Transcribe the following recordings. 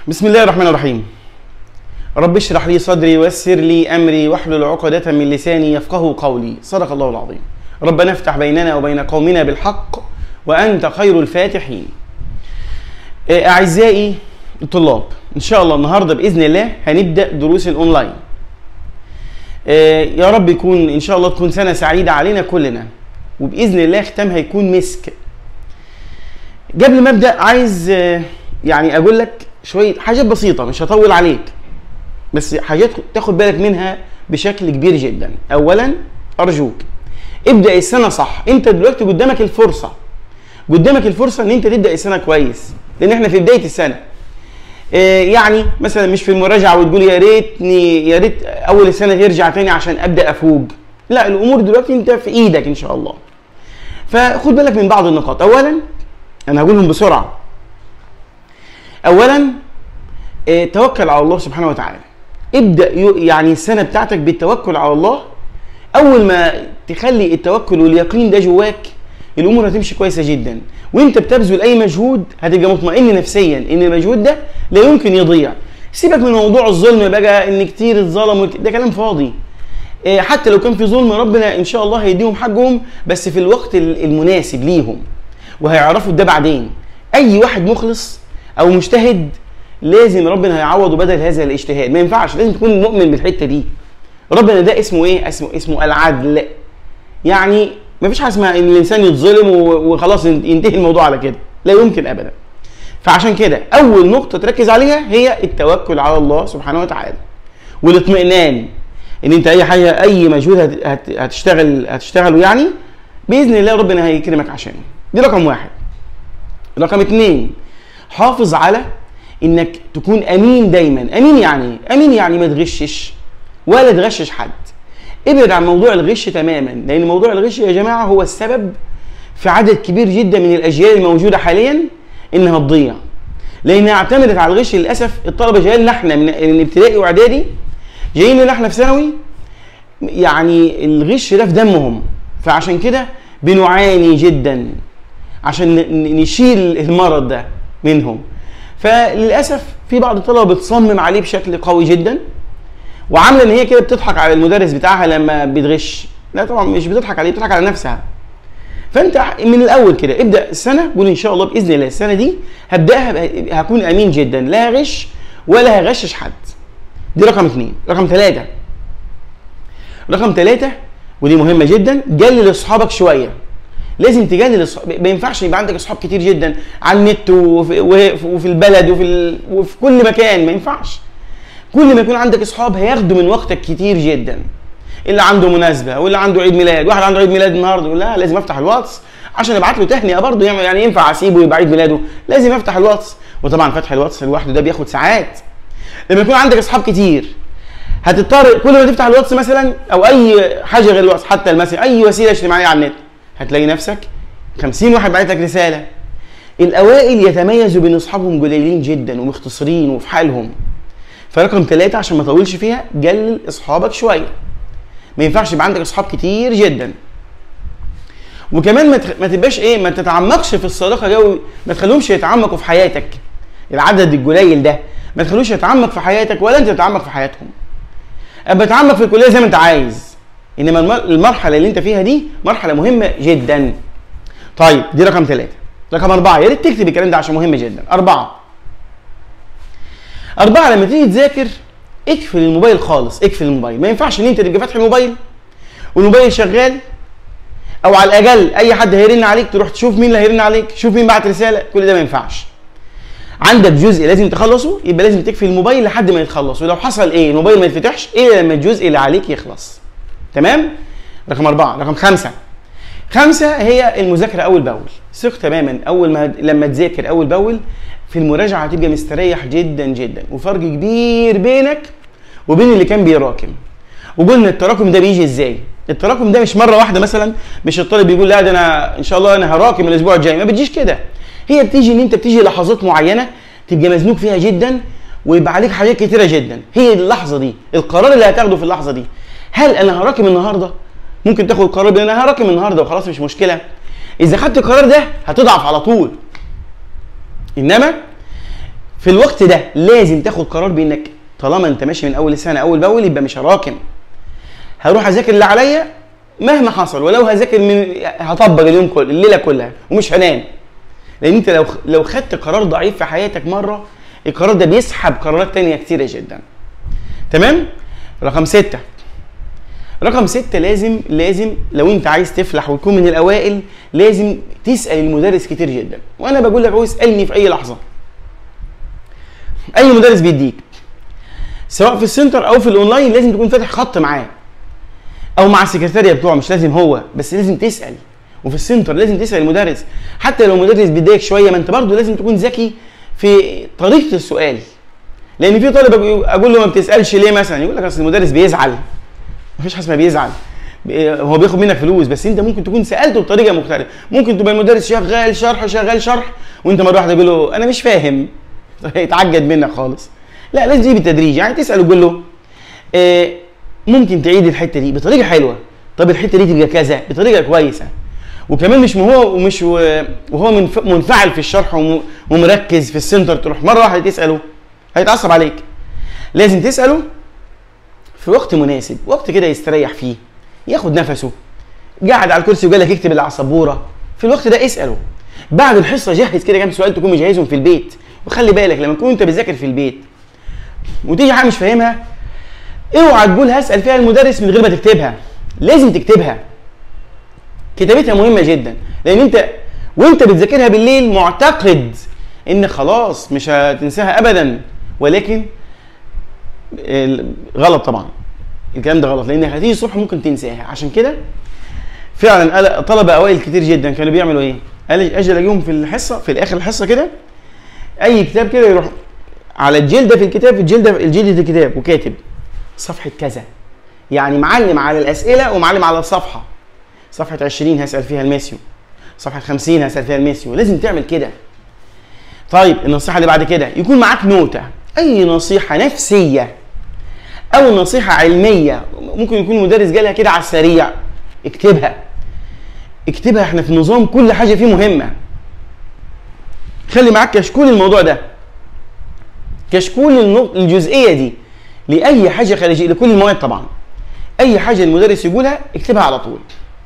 بسم الله الرحمن الرحيم رب اشرح لي صدري ويسر لي امري واحلل عقدة من لساني يفقه قولي صدق الله العظيم ربنا افتح بيننا وبين قومنا بالحق وانت خير الفاتحين آه، اعزائي الطلاب ان شاء الله النهارده باذن الله هنبدا دروس الاونلاين آه، يا رب يكون ان شاء الله تكون سنه سعيده علينا كلنا وباذن الله ختامها يكون مسك قبل ما ابدا عايز آه، يعني اقول لك شويه حاجات بسيطه مش هطول عليك بس حاجات تاخد بالك منها بشكل كبير جدا اولا ارجوك ابدا السنه صح انت دلوقتي قدامك الفرصه قدامك الفرصه ان انت تبدا السنه كويس لان احنا في بدايه السنه آه، يعني مثلا مش في المراجعه وتقول يا ريتني يا ريت اول السنه يرجع تاني عشان ابدا افوق لا الامور دلوقتي انت في ايدك ان شاء الله فخد بالك من بعض النقاط اولا انا هقولهم بسرعه اولا آه، توكل على الله سبحانه وتعالى ابدا يو- يعني السنه بتاعتك بالتوكل على الله اول ما تخلي التوكل واليقين ده جواك الامور هتمشي كويسه جدا وانت بتبذل اي مجهود هتبقى مطمئن نفسيا ان المجهود ده لا يمكن يضيع سيبك من موضوع الظلم بقى ان كتير اتظلم وك- ده كلام فاضي إيه، حتى لو كان في ظلم ربنا ان شاء الله هيديهم حقهم بس في الوقت ال- المناسب ليهم وهيعرفوا ده بعدين اي واحد مخلص او مجتهد لازم ربنا هيعوضه بدل هذا الاجتهاد ما ينفعش لازم تكون مؤمن بالحته دي ربنا ده اسمه ايه اسمه اسمه العدل يعني ما فيش حاجه اسمها ان الانسان يتظلم و- وخلاص ينتهي الموضوع على كده لا يمكن ابدا فعشان كده اول نقطه تركز عليها هي التوكل على الله سبحانه وتعالى والاطمئنان ان انت اي حاجه اي مجهود هت- هت- هتشتغل هتشتغله يعني باذن الله ربنا هيكرمك عشانه دي رقم واحد رقم اتنين حافظ على انك تكون امين دايما امين يعني إيه؟ امين يعني ما تغشش ولا تغشش حد ابعد عن موضوع الغش تماما لان موضوع الغش يا جماعه هو السبب في عدد كبير جدا من الاجيال الموجوده حاليا انها تضيع لانها اعتمدت على الغش للاسف الطلبه جايين لنا احنا من من ابتدائي واعدادي جايين لنا احنا في ثانوي يعني الغش ده في دمهم فعشان كده بنعاني جدا عشان ن- ن- نشيل المرض ده منهم فللاسف في بعض الطلبه بتصمم عليه بشكل قوي جدا وعامله ان هي كده بتضحك على المدرس بتاعها لما بتغش لا طبعا مش بتضحك عليه بتضحك على نفسها فانت من الاول كده ابدا السنه قول ان شاء الله باذن الله السنه دي هبداها ب- هكون امين جدا لا غش ولا هغشش حد دي رقم اثنين رقم ثلاثه رقم ثلاثة ودي مهمة جدا جلل اصحابك شوية لازم تجلل أصح- ما ينفعش يبقى عندك اصحاب كتير جدا على النت وفي, وفي- وفي البلد وفي ال... وفي كل مكان ما ينفعش كل ما يكون عندك اصحاب هياخدوا من وقتك كتير جدا اللي عنده مناسبه واللي عنده عيد ميلاد واحد عنده عيد ميلاد النهارده يقول لا لازم افتح الواتس عشان ابعت له تهنئه برضه يعني يعني ينفع اسيبه يبقى عيد ميلاده لازم افتح الواتس وطبعا فتح الواتس لوحده ده بياخد ساعات لما يكون عندك اصحاب كتير هتضطر كل ما تفتح الواتس مثلا او اي حاجه غير الواتس حتى المسج اي وسيله اجتماعيه على النت هتلاقي نفسك 50 واحد بعت لك رساله الاوائل يتميزوا بان اصحابهم قليلين جدا ومختصرين وفي حالهم فرقم ثلاثة عشان ما اطولش فيها جلل اصحابك شويه ما ينفعش يبقى عندك اصحاب كتير جدا وكمان ما تخ- ما تبقاش ايه ما تتعمقش في الصداقه جو ما تخليهمش يتعمقوا في حياتك العدد القليل ده ما تخلوش يتعمق في حياتك ولا انت تتعمق في حياتهم ابقى اتعمق في الكليه زي ما انت عايز انما الم- المرحله اللي انت فيها دي مرحله مهمه جدا طيب دي رقم ثلاثة رقم أربعة يا ريت تكتب الكلام ده عشان مهم جدا أربعة أربعة لما تيجي تذاكر اقفل الموبايل خالص اقفل الموبايل ما ينفعش ان انت تبقى فاتح الموبايل والموبايل شغال او على الاقل اي حد هيرن عليك تروح تشوف مين اللي هيرن عليك شوف مين بعت رساله كل ده ما ينفعش عندك جزء لازم تخلصه يبقى لازم تقفل الموبايل لحد ما يتخلص ولو حصل ايه الموبايل ما يتفتحش الا لما الجزء اللي عليك يخلص تمام رقم أربعة رقم خمسة خمسة هي المذاكرة أول بأول ثق تماما أول ما لما تذاكر أول بأول في المراجعة هتبقى مستريح جدا جدا وفرق كبير بينك وبين اللي كان بيراكم وقلنا التراكم ده بيجي ازاي التراكم ده مش مره واحده مثلا مش الطالب بيقول لا ده انا ان شاء الله انا هراكم الاسبوع الجاي ما بتجيش كده هي بتيجي ان انت بتيجي لحظات معينه تبقى مزنوق فيها جدا ويبقى عليك حاجات كتيره جدا هي دي اللحظه دي القرار اللي هتاخده في اللحظه دي هل انا هراكم النهارده ممكن تاخد قرار بان انا هراكم النهارده وخلاص مش مشكله اذا خدت القرار ده هتضعف على طول انما في الوقت ده لازم تاخد قرار بانك طالما انت ماشي من اول السنه اول باول يبقى مش هراكم هروح اذاكر اللي عليا مهما حصل ولو هذاكر من هطبق اليوم كله الليله كلها ومش هنام لان انت لو لو خدت قرار ضعيف في حياتك مره القرار ده بيسحب قرارات تانية كتيرة جدا تمام رقم ستة رقم ستة لازم لازم لو انت عايز تفلح وتكون من الاوائل لازم تسال المدرس كتير جدا وانا بقول لك هو اسالني في اي لحظه اي مدرس بيديك سواء في السنتر او في الاونلاين لازم تكون فاتح خط معاه او مع السكرتاريه بتوعه مش لازم هو بس لازم تسال وفي السنتر لازم تسال المدرس حتى لو المدرس بيضايقك شويه ما انت برضه لازم تكون ذكي في طريقه السؤال لان في طالب اقول له ما بتسالش ليه مثلا يقول لك اصل المدرس بيزعل مفيش حاجه اسمها بيزعل هو بياخد منك فلوس بس انت ممكن تكون سالته بطريقه مختلفه ممكن تبقى المدرس شغال شرح شغال شرح وانت مره واحده تقول له انا مش فاهم يتعجب منك خالص لا لازم تيجي بالتدريج يعني تسال وتقول له آه ممكن تعيد الحته دي بطريقه حلوه طب الحته دي تبقى كذا بطريقه كويسه وكمان مش هو ومش وهو منفعل في الشرح ومركز في السنتر تروح مره واحده تساله هيتعصب عليك لازم تساله في وقت مناسب وقت كده يستريح فيه ياخد نفسه قاعد على الكرسي وقال لك اكتب اللي على السبوره في الوقت ده اساله بعد الحصه جهز كده كام سؤال تكون مجهزهم في البيت وخلي بالك لما تكون انت بتذاكر في البيت وتيجي حاجه مش فاهمها اوعى تقول هسال فيها المدرس من غير ما تكتبها لازم تكتبها كتابتها مهمه جدا لان انت وانت بتذاكرها بالليل معتقد ان خلاص مش هتنساها ابدا ولكن غلط طبعا الكلام ده غلط لانك هتيجي الصبح ممكن تنساها عشان كده فعلا طلبه اوائل كتير جدا كانوا بيعملوا ايه؟ قال اجي الاقيهم في الحصه في الاخر الحصه كده اي كتاب كده يروح على الجلده في الكتاب الجلده الجلده الكتاب وكاتب صفحه كذا يعني معلم على الاسئله ومعلم على الصفحه صفحه 20 هسال فيها الماسيو صفحه 50 هسال فيها الماسيو لازم تعمل كده طيب النصيحه اللي بعد كده يكون معاك نوته اي نصيحه نفسيه او نصيحه علميه ممكن يكون المدرس جالها كده على السريع اكتبها اكتبها احنا في النظام كل حاجه فيه مهمه خلي معاك كشكول الموضوع ده كشكول الجزئيه دي لاي حاجه خارجيه لكل المواد طبعا اي حاجه المدرس يقولها اكتبها على طول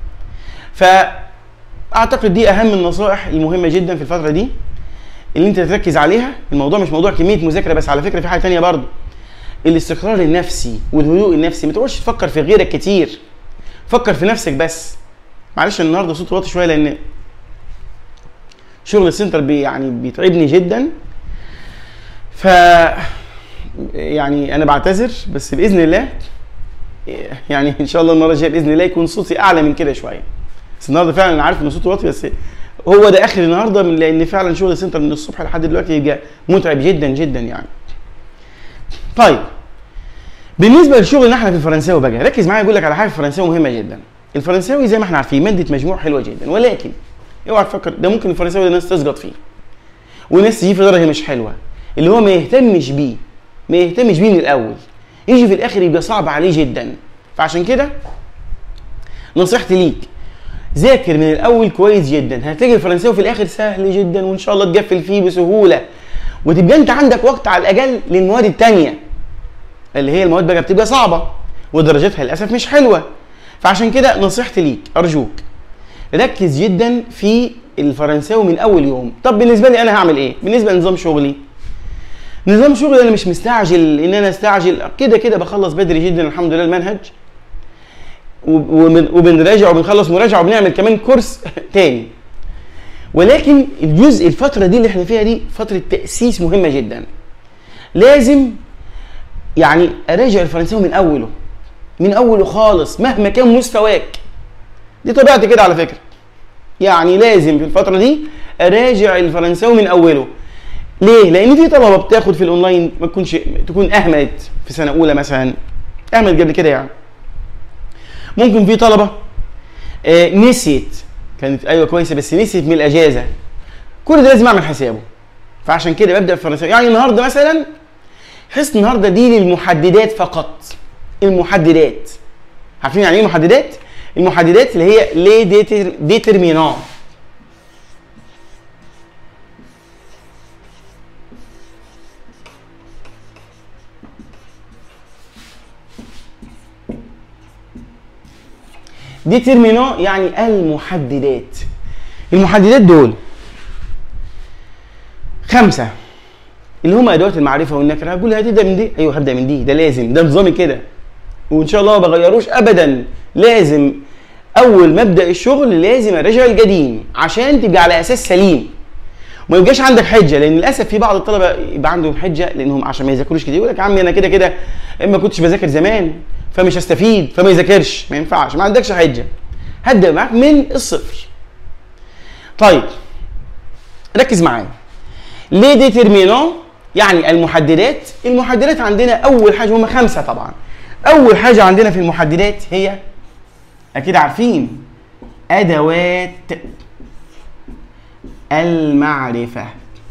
فاعتقد دي اهم النصائح المهمه جدا في الفتره دي اللي انت تركز عليها الموضوع مش موضوع كميه مذاكره بس على فكره في حاجه تانية برضه الاستقرار النفسي والهدوء النفسي ما تقعدش تفكر في غيرك كتير فكر في نفسك بس معلش النهارده صوت واطي شويه لان شغل السنتر بي يعني بيتعبني جدا ف يعني انا بعتذر بس باذن الله يعني ان شاء الله المره الجايه باذن الله يكون صوتي اعلى من كده شويه بس النهارده فعلا انا عارف ان صوتي واطي بس هو ده اخر النهارده من لان فعلا شغل السنتر من الصبح لحد دلوقتي يبقى متعب جدا جدا يعني طيب بالنسبه للشغل احنا في الفرنساوي بقى ركز معايا اقول لك على حاجه في الفرنساوي مهمه جدا الفرنساوي زي ما احنا عارفين ماده مجموع حلوه جدا ولكن اوعى تفكر ده ممكن الفرنساوي ده الناس تسقط فيه وناس تجيب في درجه مش حلوه اللي هو ما يهتمش بيه ما يهتمش بيه من الاول يجي في الاخر يبقى صعب عليه جدا فعشان كده نصيحتي ليك ذاكر من الاول كويس جدا هتلاقي الفرنساوي في الاخر سهل جدا وان شاء الله تقفل فيه بسهوله وتبقى انت عندك وقت على الاقل للمواد التانية اللي هي المواد بقى بتبقى صعبه ودرجتها للاسف مش حلوه فعشان كده نصيحتي ليك ارجوك ركز جدا في الفرنساوي من اول يوم طب بالنسبه لي انا هعمل ايه بالنسبه لنظام شغلي نظام شغلي انا مش مستعجل ان انا استعجل كده كده بخلص بدري جدا الحمد لله المنهج وبنراجع وبنخلص مراجعه وبنعمل كمان كورس تاني ولكن الجزء الفتره دي اللي احنا فيها دي فتره تاسيس مهمه جدا لازم يعني اراجع الفرنساوي من اوله من اوله خالص مهما كان مستواك دي طبيعتي كده على فكره يعني لازم في الفتره دي اراجع الفرنساوي من اوله ليه لان في طلبه بتاخد في الاونلاين ما تكونش تكون اهملت في سنه اولى مثلا اهملت قبل كده يعني ممكن في طلبه آه نسيت كانت ايوه كويسه بس نسيت من الاجازه كل ده لازم اعمل حسابه فعشان كده ببدا الفرنساوي يعني النهارده مثلا حصه النهارده دي للمحددات فقط المحددات عارفين يعني ايه محددات المحددات اللي هي لي ديترمينون ديترمينون يعني المحددات المحددات دول خمسة اللي هم ادوات المعرفه والنكره هقول هتبدا من دي ايوه هبدا من دي ده لازم ده نظامي كده وان شاء الله ما بغيروش ابدا لازم اول ما ابدا الشغل لازم اراجع القديم عشان تبقى على اساس سليم وما يبقاش عندك حجه لان للاسف في بعض الطلبه يبقى عندهم حجه لانهم عشان ما يذاكروش كتير يقول لك يا عمي انا كده كده ما كنتش بذاكر زمان فمش هستفيد فما يذاكرش ما ينفعش ما عندكش حجه هبدا معاك من الصفر طيب ركز معايا ليه ديترمينون يعني المحددات المحددات عندنا اول حاجه هم خمسه طبعا اول حاجه عندنا في المحددات هي اكيد عارفين ادوات المعرفه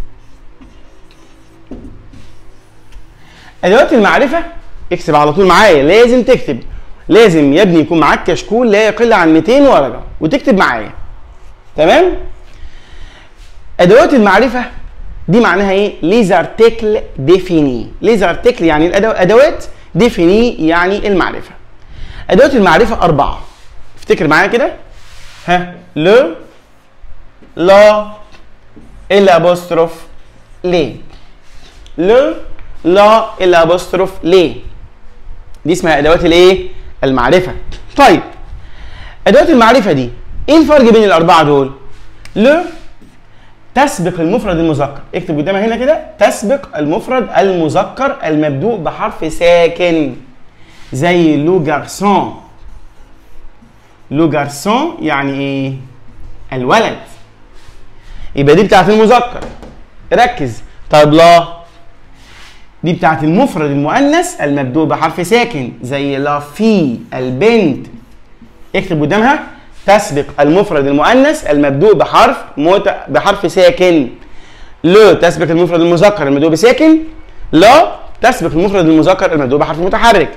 ادوات المعرفه اكتب على طول معايا لازم تكتب لازم يا ابني يكون معاك كشكول لا يقل عن 200 ورقه وتكتب معايا تمام ادوات المعرفه دي معناها ايه ليز ارتكل ديفيني ليز ارتكل يعني الادوات ديفيني يعني المعرفه ادوات المعرفه اربعه افتكر معايا كده ها لو لا الابوستروف ليه لو لا الابوستروف ليه دي اسمها ادوات الايه المعرفه طيب ادوات المعرفه دي ايه الفرق بين الاربعه دول لو تسبق المفرد المذكر اكتب قدامها هنا كده تسبق المفرد المذكر المبدوء بحرف ساكن زي لو جارسون لو جارسون يعني ايه الولد يبقى دي بتاعت المذكر ركز طيب لا دي بتاعت المفرد المؤنث المبدوء بحرف ساكن زي لا في البنت اكتب قدامها تسبق المفرد المؤنث المبدوء بحرف موت... بحرف ساكن لو تسبق المفرد المذكر المبدوء بساكن لا تسبق المفرد المذكر المبدوء بحرف متحرك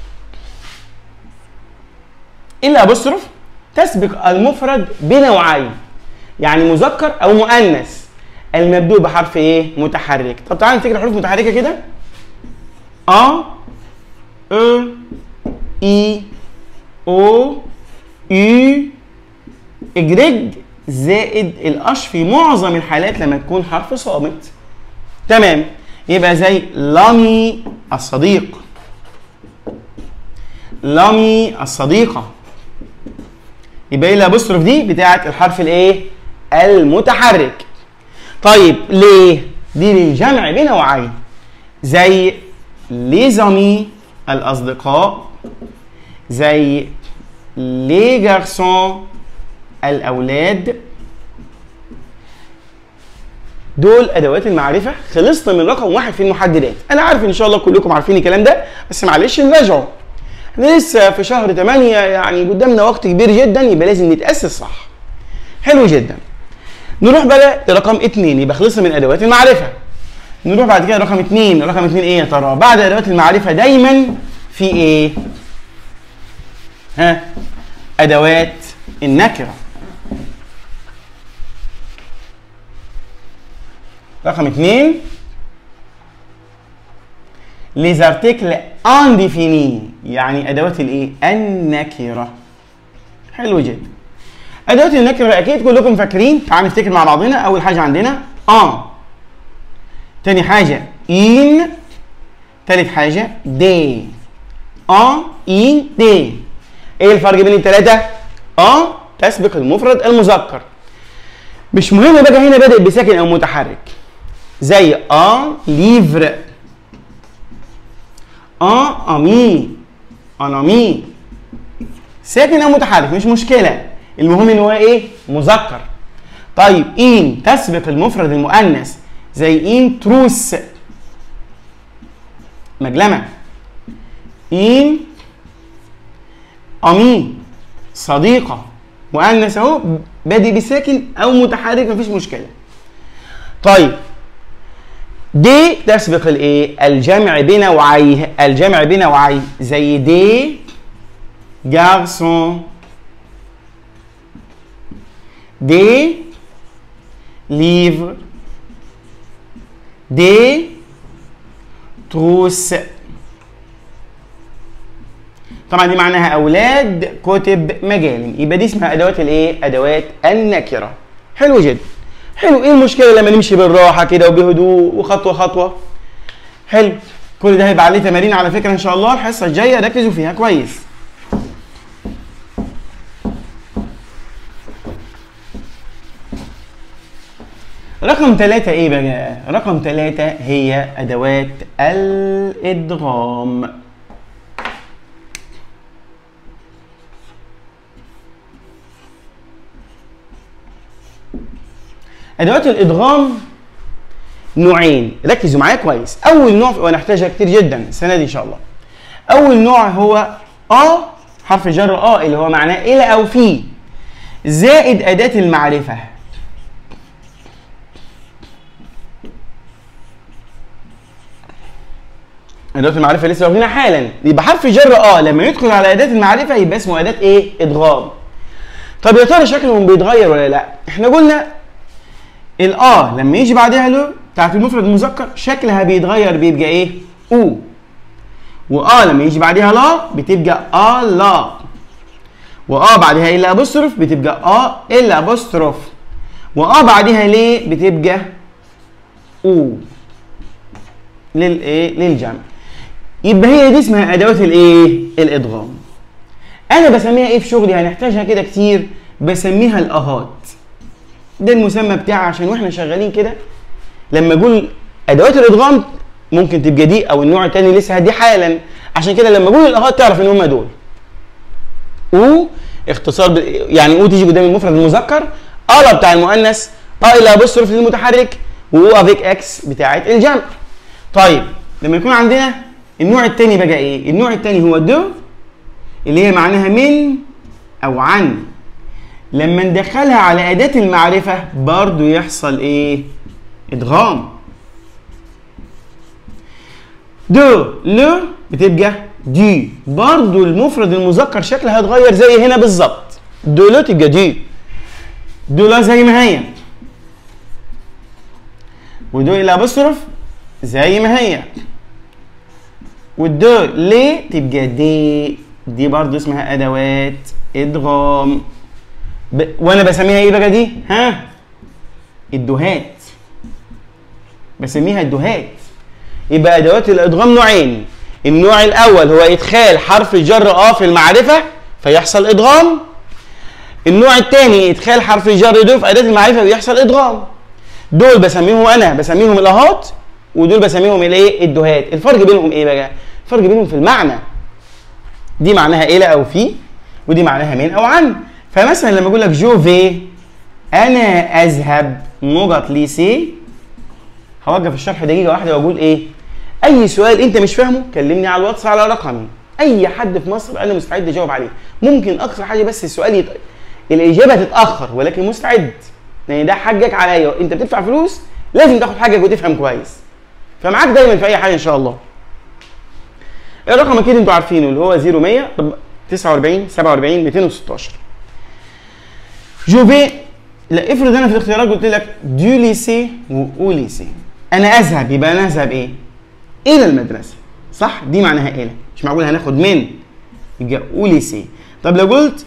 الا ابوستروف تسبق المفرد بنوعين يعني مذكر او مؤنث المبدوء بحرف ايه متحرك طب تعالى نفتكر حروف متحركه كده ا ا اي او يو اجرج زائد الاش في معظم الحالات لما تكون حرف صامت تمام يبقى زي لامي الصديق لامي الصديقه يبقى ايه الابوستروف دي بتاعه الحرف الايه المتحرك طيب ليه دي للجمع بنوعين زي ليزامي الاصدقاء زي لي جارسون الاولاد دول ادوات المعرفه خلصنا من رقم واحد في المحددات انا عارف ان شاء الله كلكم عارفين الكلام ده بس معلش نراجعه احنا لسه في شهر 8 يعني قدامنا وقت كبير جدا يبقى لازم نتاسس صح حلو جدا نروح بقى لرقم اثنين يبقى خلصنا من ادوات المعرفه نروح بعد كده رقم اثنين رقم اثنين ايه يا ترى بعد ادوات المعرفه دايما في ايه ها ادوات النكره رقم اثنين les articles indéfinis يعني ادوات الايه النكره حلو جدا ادوات النكره اكيد كلكم فاكرين تعالوا نفتكر مع بعضنا اول حاجه عندنا ان تاني حاجه ان تالت حاجه دي ان ان دي ايه الفرق بين الثلاثه ان تسبق المفرد المذكر مش مهم بقى هنا بادئ بساكن او متحرك زي ان ليفر ان امي ان امي ساكن او متحرك مش مشكله المهم ان هو ايه مذكر طيب ان تسبق المفرد المؤنث زي ان تروس مجلمه ان امي صديقه مؤنث اهو بادئ بساكن او متحرك مفيش مشكله طيب دي تسبق الايه الجمع بنوعيه الجمع بنوعيه زي دي جارسون دي livres des trousses طبعا دي معناها اولاد كتب مجالم يبقى دي اسمها ادوات الايه ادوات النكره حلو جدا حلو ايه المشكله لما نمشي بالراحه كده وبهدوء وخطوه خطوه حلو كل ده هيبقى عليه تمارين على فكره ان شاء الله الحصه الجايه ركزوا فيها كويس رقم ثلاثة ايه بقى؟ رقم ثلاثة هي ادوات الادغام ادوات الادغام نوعين ركزوا معايا كويس اول نوع ونحتاجها كتير جدا السنه دي ان شاء الله اول نوع هو اه حرف جر اه اللي هو معناه الى او في زائد اداه المعرفه اداه المعرفه لسه واخدينها حالا يبقى حرف جر اه لما يدخل على اداه المعرفه يبقى اسمه اداه ايه ادغام طب يا ترى شكلهم بيتغير ولا لا احنا قلنا الاه لما يجي بعدها له بتاعت المفرد المذكر شكلها بيتغير بيبقى ايه او واه لما يجي بعدها لا بتبقى اه لا واه بعدها الا ابوستروف بتبقى اه الا ابوستروف واه بعدها ليه بتبقى او للايه للجمع يبقى هي دي اسمها ادوات الايه الادغام انا بسميها ايه في شغلي هنحتاجها كده كتير بسميها الاهات ده المسمى بتاعها عشان واحنا شغالين كده لما اقول ادوات الادغام ممكن تبقى دي او النوع الثاني لسه دي حالا عشان كده لما اقول الاهات تعرف ان هم دول او اختصار ب... يعني او تيجي قدام المفرد المذكر اه بتاع المؤنث اه الى ابوستروف للمتحرك و افيك اكس بتاعه الجمع طيب لما يكون عندنا النوع الثاني بقى ايه النوع الثاني هو دو اللي هي معناها من او عن لما ندخلها على أداة المعرفة برضو يحصل إيه؟ إدغام. دو لو بتبقى دي برضو المفرد المذكر شكلها هيتغير زي هنا بالظبط. دو لو تبقى دي. دو لا زي ما هي. ودو إلى أبوستروف زي ما هي. والدو ليه تبقى دي دي برضو اسمها أدوات إدغام. ب... وانا بسميها ايه بقى دي؟ ها؟ الدهات. بسميها الدهات. يبقى ادوات الادغام نوعين. النوع الاول هو ادخال حرف الجر اه في المعرفه فيحصل ادغام. النوع الثاني ادخال حرف الجر دو في اداه المعرفه ويحصل ادغام. دول بسميهم انا بسميهم الاهات ودول بسميهم الايه؟ الدهات. الفرق بينهم ايه بقى؟ الفرق بينهم في المعنى. دي معناها الى او في ودي معناها من او عن. فمثلا لما اقول لك جو في انا اذهب نقط ليسي هوقف الشرح دقيقه واحده واقول ايه اي سؤال انت مش فاهمه كلمني على الواتس على رقمي اي حد في مصر انا مستعد اجاوب عليه ممكن اقصى حاجه بس السؤال يت... الاجابه تتاخر ولكن مستعد لان ده حقك عليا انت بتدفع فلوس لازم تاخد حقك وتفهم كويس فمعاك دايما في اي حاجه ان شاء الله الرقم اكيد انتوا عارفينه اللي هو 0100 49 47 216 جو في لا افرض انا في الاختيارات قلت لك دو ليسي و ليسي انا اذهب يبقى انا اذهب ايه؟ الى المدرسه صح؟ دي معناها الى مش معقول هناخد من يبقى او ليسي طب لو قلت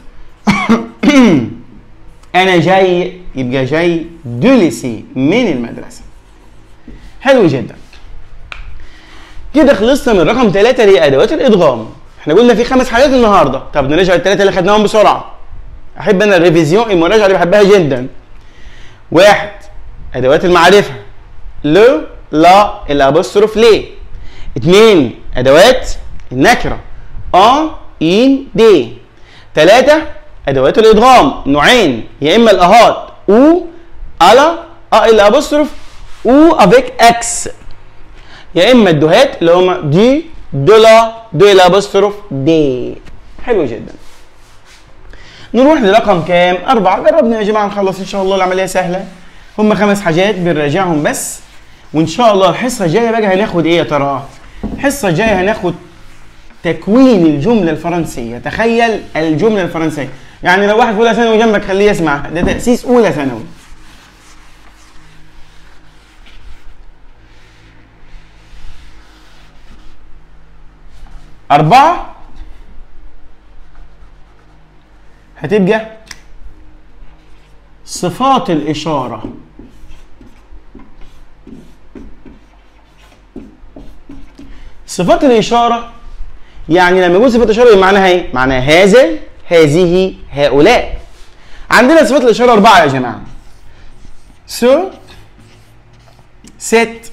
انا جاي يبقى جاي دو ليسي من المدرسه حلو جدا كده خلصنا من رقم ثلاثة اللي هي ادوات الادغام احنا قلنا في خمس حاجات النهارده طب نراجع الثلاثه اللي خدناهم بسرعه احب انا الريفيزيون المراجعه اللي بحبها جدا واحد ادوات المعرفه لو لا الابوستروف ليه اثنين ادوات النكره ا ان دي ثلاثة ادوات الادغام نوعين يا اما الاهات او الا ا الابوستروف او افيك اكس يا اما الدهات اللي هما دي دولا دو الابوستروف دي حلو جدا نروح لرقم كام؟ أربعة جربنا يا جماعة نخلص إن شاء الله العملية سهلة هم خمس حاجات بنراجعهم بس وإن شاء الله الحصة الجاية بقى هناخد إيه يا ترى؟ الحصة الجاية هناخد تكوين الجملة الفرنسية تخيل الجملة الفرنسية يعني لو واحد في أولى ثانوي جنبك خليه يسمع ده تأسيس أولى ثانوي أربعة هتبقى صفات الإشارة صفات الإشارة يعني لما يقول صفة إشارة معناها إيه؟ معناها هذا هذه هؤلاء عندنا صفات الإشارة أربعة يا جماعة سو ست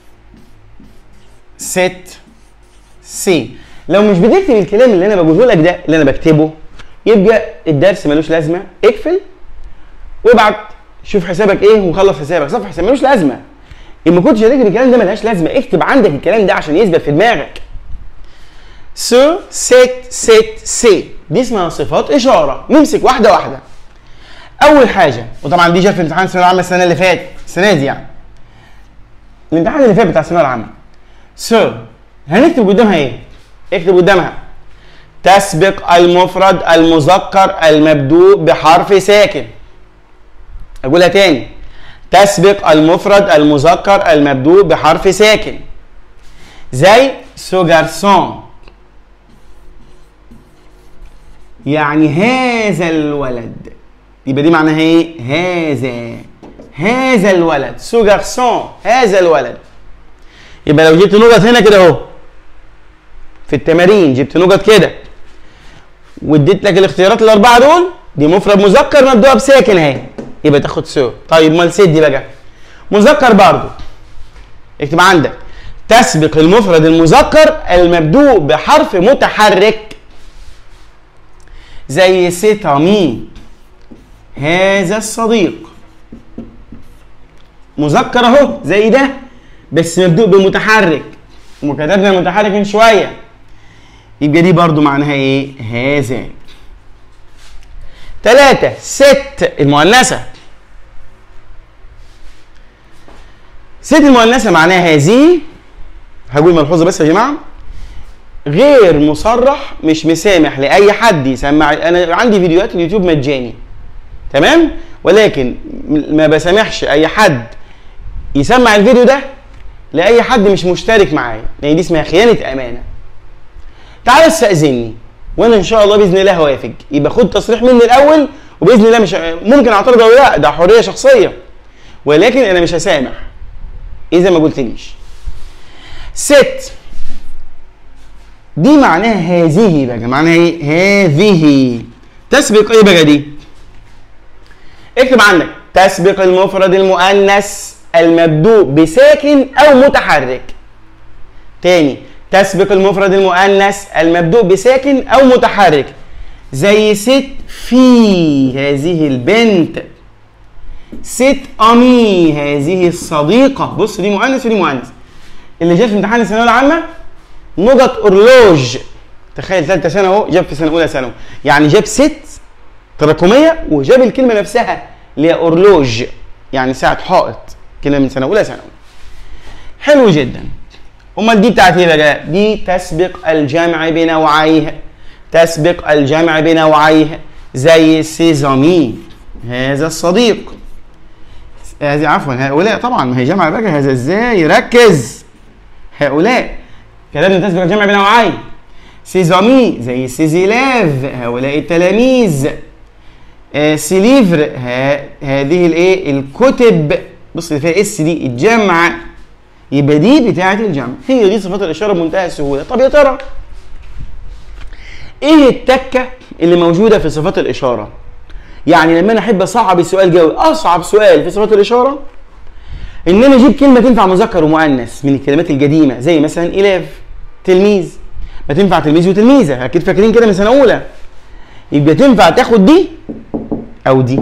ست سي لو مش بتكتب الكلام اللي انا بقوله لك ده اللي انا بكتبه يبقى الدرس ملوش لازمه اقفل وابعت شوف حسابك ايه وخلص حسابك صفحه حساب ملوش لازمه ان ما كنتش هتكتب الكلام ده ملهاش لازمه اكتب عندك الكلام ده عشان يثبت في دماغك سو ست ست سي دي اسمها صفات اشاره نمسك واحده واحده اول حاجه وطبعا دي جت في امتحان الثانويه العامه السنه اللي فاتت السنه دي يعني الامتحان اللي فات بتاع الثانويه العامه سو هنكتب قدامها ايه اكتب قدامها تسبق المفرد المذكر المبدوء بحرف ساكن اقولها تاني تسبق المفرد المذكر المبدوء بحرف ساكن زي سو جارسون يعني هذا الولد يبقى دي معناها ايه هذا هذا الولد سو جارسون هذا الولد يبقى لو جبت نقط هنا كده اهو في التمارين جبت نقط كده واديت لك الاختيارات الاربعه دول دي مفرد مذكر مبدوءه بساكن اهي يبقى تاخد سو طيب امال سد دي بقى مذكر برضه اكتب عندك تسبق المفرد المذكر المبدوء بحرف متحرك زي سيتامي هذا الصديق مذكر اهو زي ده بس مبدوء بمتحرك وكتبنا المتحرك من شويه يبقى دي برضو معناها ايه هذا ثلاثة ست المؤنثة ست المؤنثة معناها هذه هقول ملحوظة بس يا جماعة غير مصرح مش مسامح لأي حد يسمع أنا عندي فيديوهات اليوتيوب مجاني تمام ولكن ما بسامحش أي حد يسمع الفيديو ده لأي حد مش مشترك معايا يعني دي اسمها خيانة أمانة تعالى استأذني وانا ان شاء الله باذن الله هوافق يبقى خد تصريح مني الاول وباذن الله مش ممكن اعترض او لا ده حريه شخصيه ولكن انا مش هسامح اذا ما قلتليش ست دي معناها هذه بقى معناها ايه هذه تسبق ايه بقى دي اكتب عندك تسبق المفرد المؤنث المبدوء بساكن او متحرك تاني تسبق المفرد المؤنث المبدوء بساكن او متحرك زي ست في هذه البنت ست امي هذه الصديقه بص دي مؤنث ودي مؤنث اللي جاب في امتحان الثانويه العامه نقط اورلوج تخيل ثالثه سنه اهو جاب في سنه اولى ثانوي يعني جاب ست تراكميه وجاب الكلمه نفسها اللي هي اورلوج يعني ساعه حائط كلمه من سنه اولى ثانوي حلو جدا امال دي بتاعت ايه بقى؟ دي تسبق الجمع بنوعيه تسبق الجمع بنوعيه زي سيزامي هذا الصديق هذه عفوا هؤلاء طبعا ما هي جمع بقى هذا ازاي ركز هؤلاء كلامنا تسبق الجمع بنوعيه سيزامي زي سيزيلاف هؤلاء التلاميذ آه سيليفر ها هذه الايه الكتب بص اللي فيها اس دي الجمع يبقى دي بتاعه الجمع هي دي صفات الاشاره بمنتهى السهوله طب يا ترى ايه التكه اللي موجوده في صفات الاشاره يعني لما انا احب اصعب السؤال جوي اصعب سؤال في صفات الاشاره ان انا اجيب كلمه تنفع مذكر ومؤنث من الكلمات القديمه زي مثلا الاف تلميذ ما تنفع تلميذ وتلميذه اكيد فاكرين كده من سنه اولى يبقى تنفع تاخد دي او دي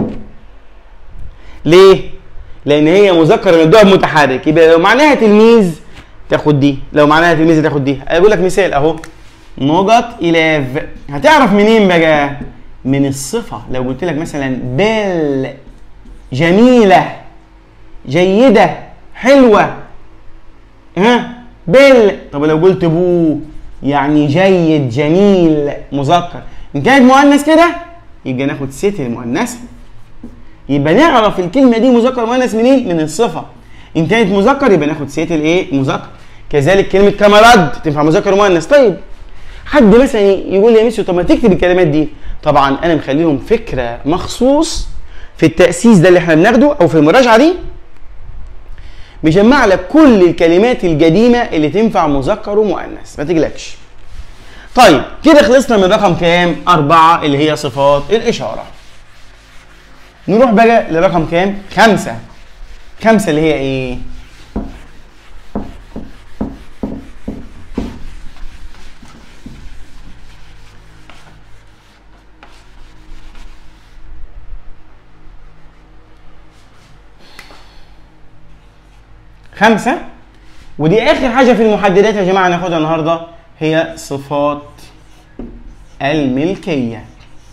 ليه لان هي مذكر مبدوء متحرك يبقى لو معناها تلميذ تاخد دي لو معناها تلميذ تاخد دي اقول لك مثال اهو نقط الاف هتعرف منين بقى من الصفه لو قلت لك مثلا بل جميله جيده حلوه ها بل طب لو قلت بو يعني جيد جميل مذكر ان كانت مؤنث كده يبقى ناخد ست المؤنثه يبقى نعرف الكلمه دي مذكر مؤنث منين من الصفه ان كانت مذكر يبقى ناخد ست الايه مذكر كذلك كلمه كمرد تنفع مذكر ومؤنث طيب حد مثلا يقول لي يا ميسيو طب ما تكتب الكلمات دي طبعا انا مخلي لهم فكره مخصوص في التاسيس ده اللي احنا بناخده او في المراجعه دي مجمع لك كل الكلمات القديمه اللي تنفع مذكر ومؤنث ما تقلقش طيب كده خلصنا من رقم كام أربعة اللي هي صفات الإشارة نروح بقى لرقم كام خمسة خمسة اللي هي إيه خمسة ودي آخر حاجة في المحددات يا جماعة ناخدها النهاردة هي صفات الملكية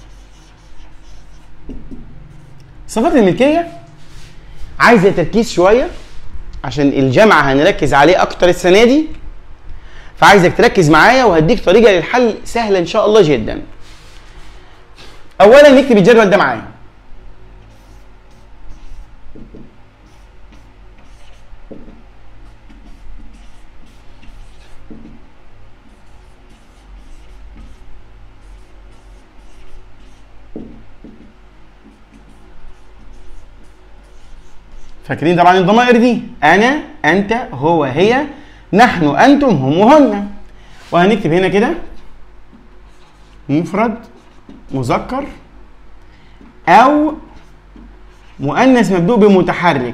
صفات الملكية عايزة تركيز شوية عشان الجامعة هنركز عليه أكتر السنة دي فعايزك تركز معايا وهديك طريقة للحل سهلة إن شاء الله جدا أولا نكتب الجدول ده معايا فاكرين طبعا الضمائر دي انا انت هو هي نحن انتم هم وهن وهنكتب هنا كده مفرد مذكر او مؤنث مبدوء بمتحرك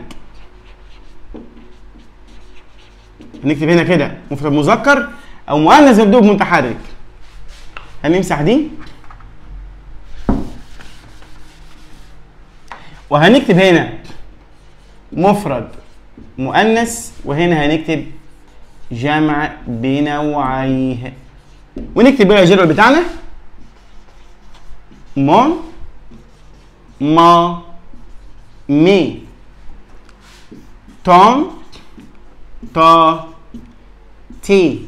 هنكتب هنا كده مفرد مذكر او مؤنث مبدوء بمتحرك هنمسح دي وهنكتب هنا مفرد مؤنث وهنا هنكتب جمع بنوعيه ونكتب بقى الجدول بتاعنا مون ما مي تون تا تي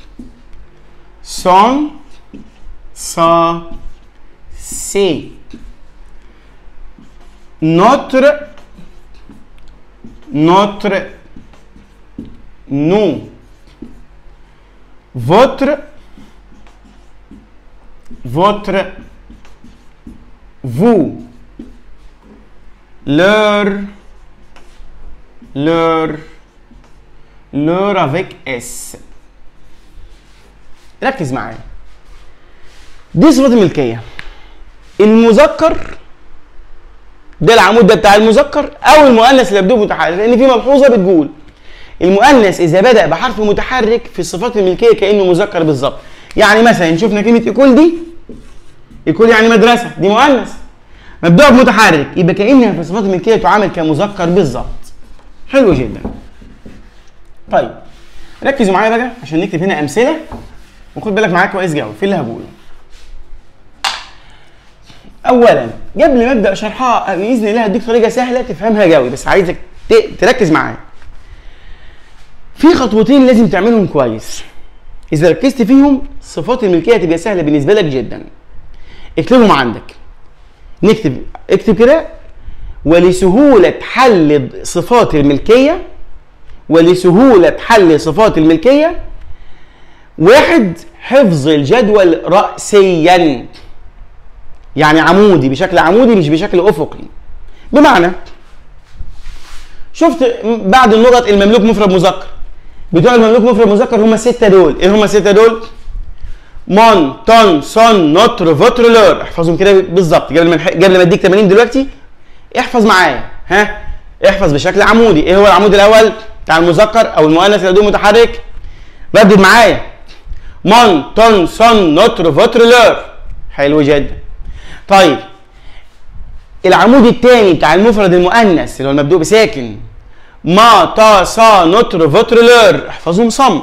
سون سا سي notre notre nous votre votre vous leur leur leur avec S ركز معايا دي صفات الملكية المذكر ده العمود ده بتاع المذكر او المؤنث اللي بدون متحرك لان في ملحوظه بتقول المؤنث اذا بدا بحرف متحرك في الصفات الملكيه كانه مذكر بالظبط يعني مثلا شفنا كلمه ايكول دي ايكول يعني مدرسه دي مؤنث مبدوء بمتحرك يبقى كانها في الصفات الملكيه تعامل كمذكر بالظبط حلو جدا طيب ركزوا معايا بقى عشان نكتب هنا امثله وخد بالك معايا كويس قوي في اللي هقوله اولا قبل ما ابدا شرحها باذن الله هديك طريقه سهله تفهمها قوي بس عايزك تركز معايا في خطوتين لازم تعملهم كويس اذا ركزت فيهم صفات الملكيه هتبقى سهله بالنسبه لك جدا اكتبهم عندك نكتب اكتب كده ولسهوله حل صفات الملكيه ولسهوله حل صفات الملكيه واحد حفظ الجدول رأسيا يعني عمودي بشكل عمودي مش بشكل افقي بمعنى شفت بعد النقط المملوك مفرد مذكر بتوع المملوك مفرد مذكر هم الستة دول ايه هم الستة دول مون تون سون نوتر فوتر لور احفظهم كده بالظبط قبل ما قبل ما اديك تمارين دلوقتي احفظ معايا ها احفظ بشكل عمودي ايه هو العمود الاول بتاع المذكر او المؤنث اللي بدون متحرك ردد معايا مون تون سون نوتر فوتر لور حلو جدا طيب العمود الثاني بتاع المفرد المؤنث اللي هو المبدوء بساكن ما تا سا نوتر فوتر لور احفظهم صم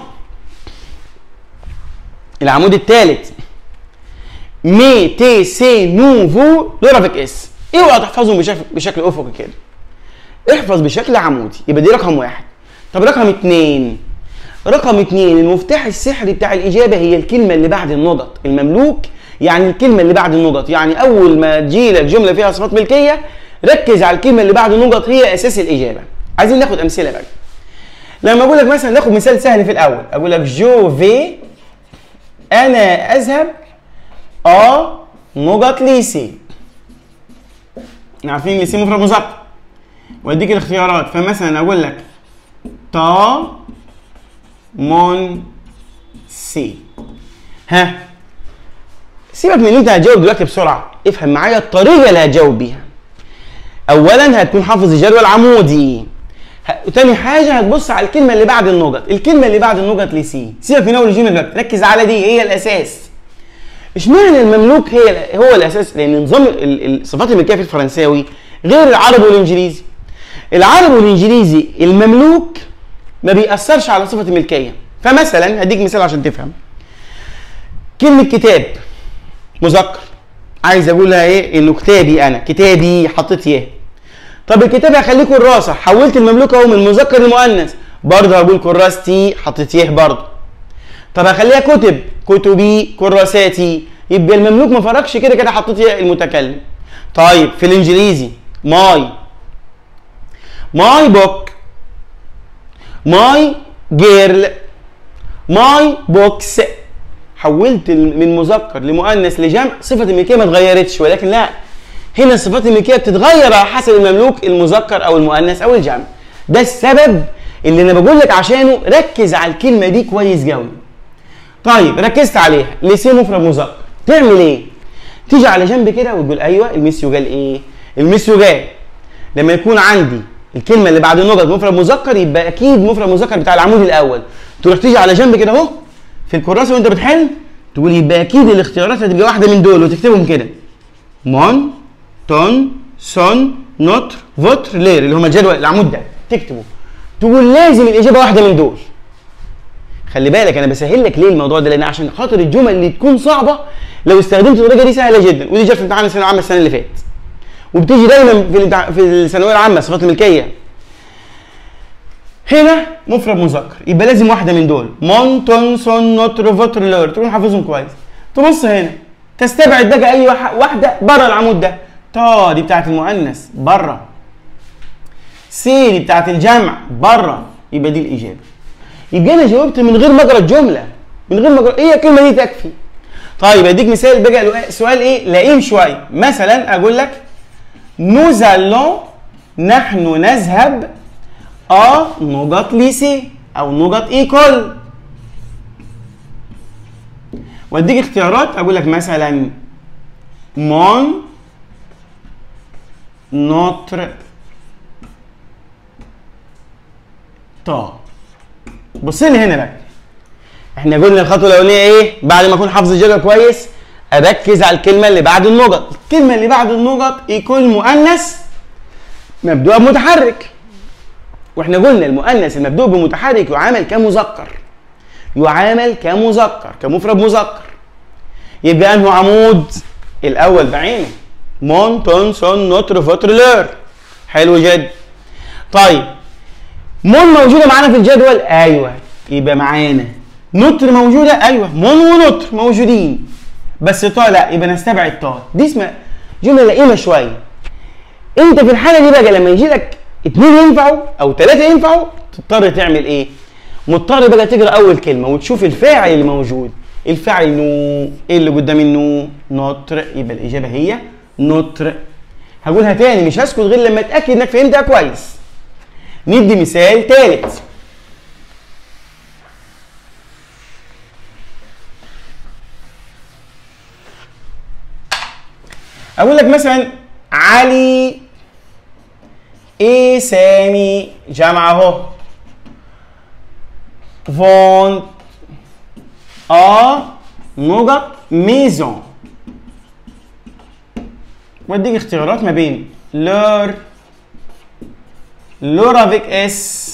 العمود الثالث مي تي سي نو فو لور افيك اس اوعى تحفظهم بشكل بشكل افقي كده احفظ بشكل عمودي يبقى دي رقم واحد طب رقم اثنين رقم اثنين المفتاح السحري بتاع الاجابه هي الكلمه اللي بعد النقط المملوك يعني الكلمه اللي بعد النقط يعني اول ما تجي لك جمله فيها صفات ملكيه ركز على الكلمه اللي بعد النقط هي اساس الاجابه عايزين ناخد امثله بقى لما اقول لك مثلا ناخد مثال سهل في الاول اقول لك جو في انا اذهب ا نقط ليسي عارفين ليسي مفرد مذكر واديك الاختيارات فمثلا اقول لك تا مون سي ها سيبك من اللي انت هتجاوب دلوقتي بسرعه افهم معايا الطريقه اللي هتجاوب بيها اولا هتكون حافظ الجدول عمودي ه- وتاني حاجه هتبص على الكلمه اللي بعد النقط الكلمه اللي بعد النقط لسي سيبك من اول الجيم دلوقتي ركز على دي هي الاساس اشمعنى المملوك هي هو الاساس لان نظام ال- ال- الصفات الملكيه في الفرنساوي غير العربي والانجليزي العربي والانجليزي المملوك ما بيأثرش على صفه الملكيه فمثلا هديك مثال عشان تفهم كلمه كتاب مذكر عايز اقولها ايه انه كتابي انا كتابي حطيت يه طب الكتاب هخليه كراسه حولت المملوك اهو من مذكر لمؤنث برضه هقول كراستي حطيت يه برضه طب هخليها كتب كتبي كراساتي يبقى المملوك ما فرقش كده كده حطيت يه المتكلم طيب في الانجليزي ماي ماي بوك ماي جيرل ماي بوكس حولت ال- من مذكر لمؤنث لجمع صفه الملكيه ما اتغيرتش ولكن لا هنا الصفات الملكيه بتتغير على حسب المملوك المذكر او المؤنث او الجمع ده السبب اللي انا بقول لك عشانه ركز على الكلمه دي كويس قوي طيب ركزت عليها لسه مفرد مذكر تعمل ايه تيجي على جنب كده وتقول ايوه الميسيو قال ايه الميسيو قال لما يكون عندي الكلمه اللي بعد النقط مفرد مذكر يبقى اكيد مفرد مذكر بتاع العمود الاول تروح تيجي على جنب كده اهو في الكراسه وانت بتحل تقول يبقى اكيد الاختيارات هتبقى واحده من دول وتكتبهم كده مون تون سون نوتر فوتر لير اللي هم الجدول العمود ده تكتبه تقول لازم الاجابه واحده من دول خلي بالك انا بسهل لك ليه الموضوع ده لان عشان خاطر الجمل اللي تكون صعبه لو استخدمت الطريقه دي سهله جدا ودي جت في امتحان الثانويه العامه السنه اللي فاتت وبتيجي دايما في الامتح- في الثانويه العامه صفات الملكيه هنا مفرد مذكر يبقى لازم واحده من دول مون تون سون نوتر فوتر لور تكون حافظهم كويس تبص هنا تستبعد بقى اي واح- واحده بره العمود ده تا دي بتاعت المؤنث بره سي دي بتاعت الجمع بره يبقى دي الاجابه يبقى انا جاوبت من غير ما اقرا الجمله من غير ما اقرا هي الكلمه دي تكفي طيب اديك مثال بقى لو- سؤال ايه لئيم شويه مثلا اقول لك nous allons نحن نذهب ا نقط ليسي او نقط ايكول واديك اختيارات اقول لك مثلا مون نوتر تا بص لي هنا بقى احنا قلنا الخطوه الاولانيه ايه بعد ما اكون حافظ الجدول كويس اركز على الكلمه اللي بعد النقط الكلمه اللي بعد النقط يكون مؤنث مبدوء بمتحرك واحنا قلنا المؤنث المبدوء بمتحرك يعامل كمذكر يعامل كمذكر كمفرد مذكر يبقى انه عمود الاول بعينه مون تون سون نوتر فوتر لور حلو جدا طيب مون موجوده معانا في الجدول ايوه يبقى معانا نوتر موجوده ايوه مون ونوتر موجودين بس طا لا يبقى نستبعد طا دي اسمها جمله لئيمه شويه انت في الحاله دي بقى لما يجي لك اتنين ينفعوا او ثلاثه ينفعوا تضطر تعمل ايه؟ مضطر بقى تقرا اول كلمه وتشوف الفاعل اللي موجود الفاعل نو ايه اللي قدام النو نوتر يبقى الاجابه هي نوتر هقولها تاني مش هسكت غير لما اتاكد انك فهمتها كويس ندي مثال ثالث اقول لك مثلا علي ايه سامي جمع اهو فون ا نقط ميزون واديك اختيارات ما بين لور لور افيك اس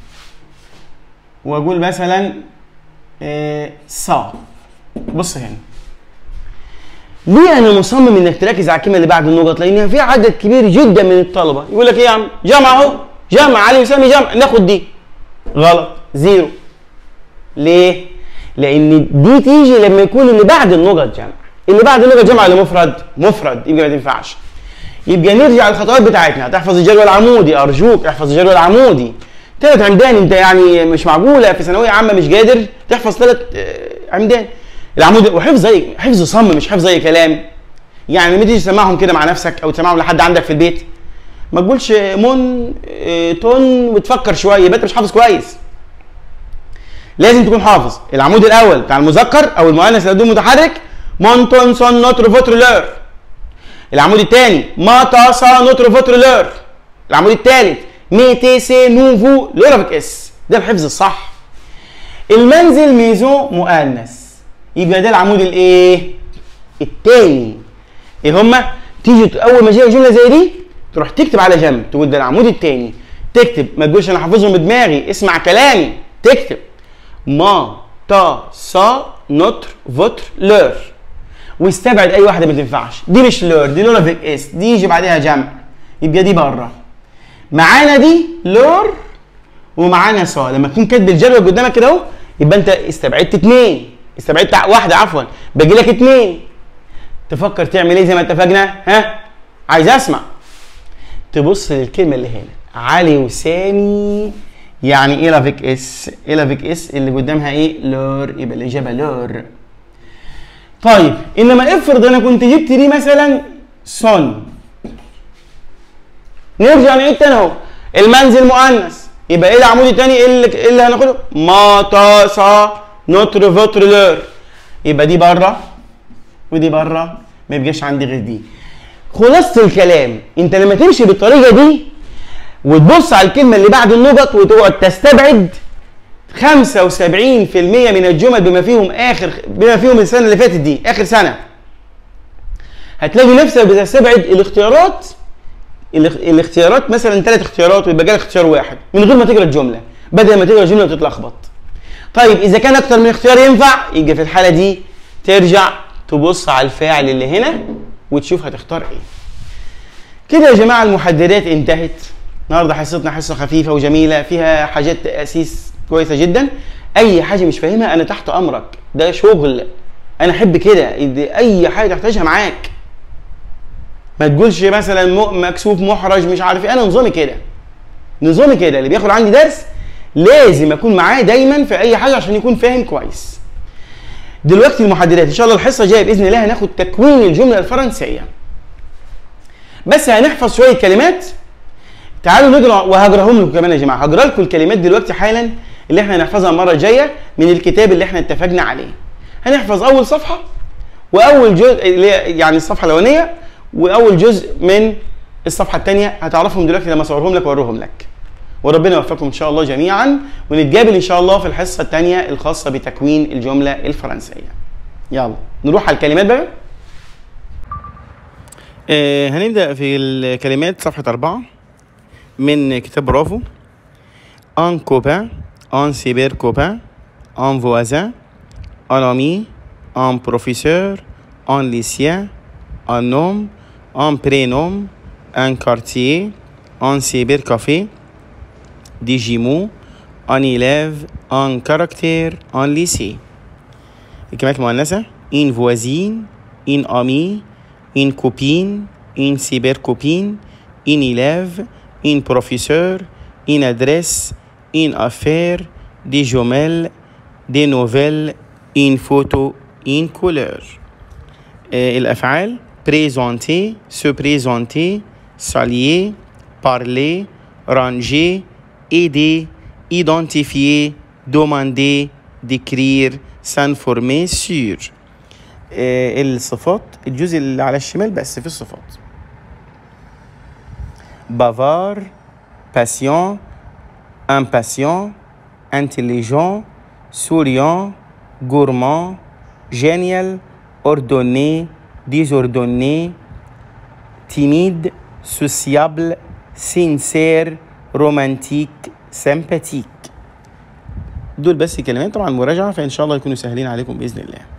واقول مثلا إيه صا بص هنا ليه انا مصمم انك تركز على الكلمه اللي بعد النقط لان في عدد كبير جدا من الطلبه يقول لك ايه يا عم جمع اهو جمع علي وسامي جمع ناخد دي غلط زيرو ليه لان دي تيجي لما يكون اللي بعد النقط جمع اللي بعد النقط جمع ولا مفرد مفرد يبقى ما تنفعش يبقى نرجع للخطوات بتاعتنا تحفظ الجدول العمودي ارجوك احفظ الجدول العمودي ثلاث عمدان انت يعني مش معقوله في ثانويه عامه مش قادر تحفظ ثلاث عمدان العمود وحفظ زي حفظ صم مش حفظ اي كلام يعني لما تيجي تسمعهم كده مع نفسك او تسمعهم لحد عندك في البيت ما تقولش مون آه، تون وتفكر شويه يبقى انت مش حافظ كويس لازم تكون حافظ العمود الاول بتاع المذكر او المؤنث اللي بدون متحرك مون تون سون نوتر فوتر لور العمود الثاني ما تا سا نوتر فوتر لور العمود الثالث ميتي سي نوفو لورافيك اس ده الحفظ الصح المنزل ميزون مؤنث يبقى ده العمود الايه الثاني ايه هما تيجي اول ما تجي جمله زي دي تروح تكتب على جنب تقول ده العمود الثاني تكتب ما تقولش انا حافظهم بدماغي اسمع كلامي تكتب ما تا سا نوتر فوتر لور واستبعد اي واحده ما تنفعش دي مش لور دي لورا فيك اس دي يجي بعدها جمع يبقى دي بره معانا دي لور ومعانا سا لما تكون كاتب الجدول قدامك كده اهو يبقى انت استبعدت اثنين استبعدت واحده عفوا باقي لك اثنين تفكر تعمل ايه زي ما اتفقنا ها عايز اسمع تبص للكلمه اللي هنا علي وسامي يعني ايه لافيك اس ايه لافيك اس اللي قدامها ايه لور يبقى الاجابه لور طيب انما افرض انا كنت جبت دي مثلا صن نرجع نعيد تاني اهو المنزل مؤنث يبقى ايه العمود التاني ايه اللي, إيه اللي هناخده ما تا سا نوتر فوتر لور يبقى دي بره ودي بره ما يبقاش عندي غير دي خلاصه الكلام انت لما تمشي بالطريقه دي وتبص على الكلمه اللي بعد النقط وتقعد تستبعد 75% من الجمل بما فيهم اخر بما فيهم السنه اللي فاتت دي اخر سنه هتلاقي نفسك بتستبعد الاختيارات الاخ- الاختيارات مثلا ثلاث اختيارات ويبقى جالك اختيار واحد من غير ما تقرا الجمله بدل ما تقرا الجمله وتتلخبط طيب اذا كان اكتر من اختيار ينفع يبقى في الحاله دي ترجع تبص على الفاعل اللي هنا وتشوف هتختار ايه كده يا جماعه المحددات انتهت النهارده حصتنا حصه خفيفه وجميله فيها حاجات تاسيس كويسه جدا اي حاجه مش فاهمها انا تحت امرك ده شغل انا احب كده إد- اي حاجه تحتاجها معاك ما تقولش مثلا م- مكسوف محرج مش عارف ايه انا نظامي كده نظامي كده اللي بياخد عندي درس لازم اكون معاه دايما في اي حاجه عشان يكون فاهم كويس دلوقتي المحددات ان شاء الله الحصه الجايه باذن الله هناخد تكوين الجمله الفرنسيه بس هنحفظ شويه كلمات تعالوا نقرا وهقراهم لكم كمان يا جماعه هقرا لكم الكلمات دلوقتي حالا اللي احنا هنحفظها المره الجايه من الكتاب اللي احنا اتفقنا عليه هنحفظ اول صفحه واول جزء اللي هي يعني الصفحه الاولانيه واول جزء من الصفحه الثانيه هتعرفهم دلوقتي لما اصورهم لك واوريهم لك وربنا يوفقكم ان شاء الله جميعا ونتقابل ان شاء الله في الحصه الثانيه الخاصه بتكوين الجمله الفرنسيه يلا نروح على الكلمات بقى آه هنبدا في الكلمات صفحه أربعة من كتاب برافو un copain un cyber copain un voisin un ami un professeur un lycéen un homme un prénom un quartier un cybercafé des jumeaux un élève un caractère un lycée الكلمات المؤنثة une voisine une amie une copine une cybercopine une élève une professeur une adresse une affaire des jumelles des nouvelles une photo une couleur آه، الأفعال présenter se présenter s'allier parler ranger aider identifier demander décrire s'informer sur آه، الصفات الجزء اللي على الشمال بس في الصفات bavard patient impatient intelligent souriant gourmand génial ordonné désordonné timide sociable sincère romantique sympathique دول بس كلمات طبعا مراجعه فان شاء الله يكونوا سهلين عليكم باذن الله